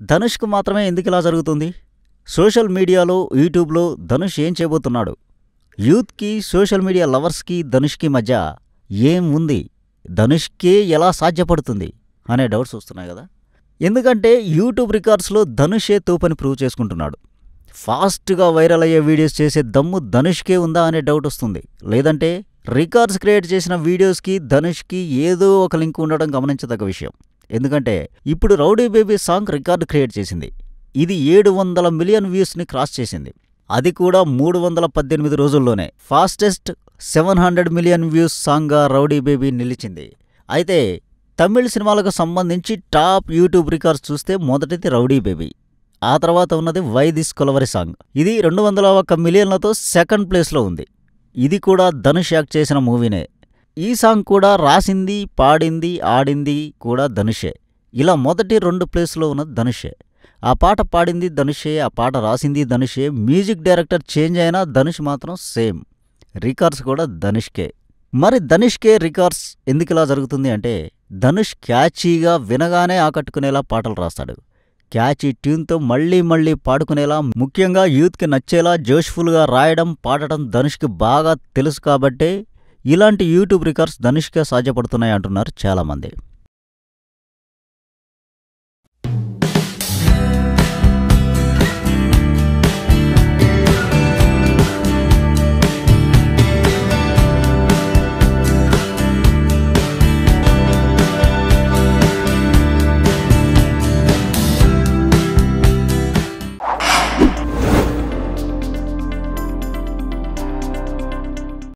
ధనుష్కు మాత్రమే ఎందుకు ఇలా జరుగుతుంది సోషల్ మీడియాలో యూట్యూబ్లో ధనుష్ ఏం చేయబోతున్నాడు యూత్కి సోషల్ మీడియా లవర్స్కి ధనుష్కి మధ్య ఏం ఉంది ధనుష్కే ఎలా సాధ్యపడుతుంది అనే డౌట్స్ వస్తున్నాయి కదా ఎందుకంటే యూట్యూబ్ రికార్డ్స్లో ధనుషే తోపని ప్రూవ్ చేసుకుంటున్నాడు ఫాస్ట్గా వైరల్ అయ్యే వీడియోస్ చేసే దమ్ము ధనుష్కే ఉందా అనే డౌట్ వస్తుంది లేదంటే రికార్డ్స్ క్రియేట్ చేసిన వీడియోస్కి ధనుష్కి ఏదో ఒక లింక్ ఉండడం గమనించదగ్గ విషయం ఎందుకంటే ఇప్పుడు rowdy baby song record create చేసింది ఇది ఏడు వందల మిలియన్ వ్యూస్ని క్రాస్ చేసింది అది కూడా మూడు వందల పద్దెనిమిది రోజుల్లోనే fastest seven hundred million views సాంగ్గా రౌడీ బేబీ నిలిచింది అయితే తమిళ సినిమాలకు సంబంధించి టాప్ యూట్యూబ్ రికార్డ్స్ చూస్తే మొదటిది రౌడీ బేబీ ఆ తర్వాత ఉన్నది వై దిస్ కొలవరి సాంగ్ ఇది రెండు వందల ఒక్క మిలియన్లతో సెకండ్ ప్లేస్లో ఉంది ఇది కూడా ధనుష్ యాక్ట్ చేసిన మూవీనే ఈ సాంగ్ కూడా రాసింది పాడింది ఆడింది కూడా ధనుషే ఇలా మొదటి రెండు ప్లేస్లో ఉన్నది ధనుషే ఆ పాట పాడింది ధనుషే ఆ పాట రాసింది ధనుషే మ్యూజిక్ డైరెక్టర్ చేంజ్ అయినా ధనుష్ మాత్రం సేమ్ రికార్డ్స్ కూడా ధనుష్కే మరి ధనుష్కే రికార్డ్స్ ఎందుకు ఇలా జరుగుతుంది అంటే ధనుష్ క్యాచీగా వినగానే ఆకట్టుకునేలా పాటలు రాస్తాడు క్యాచీ ట్యూన్తో మళ్ళీ మళ్ళీ పాడుకునేలా ముఖ్యంగా యూత్కి నచ్చేలా జోష్ఫుల్గా రాయడం పాడటం ధనుష్కి బాగా తెలుసు కాబట్టే ఇలాంటి యూట్యూబ్ రికార్డ్స్ ధనుష్కే సాధ్యపడుతున్నాయి అంటున్నారు చాలామంది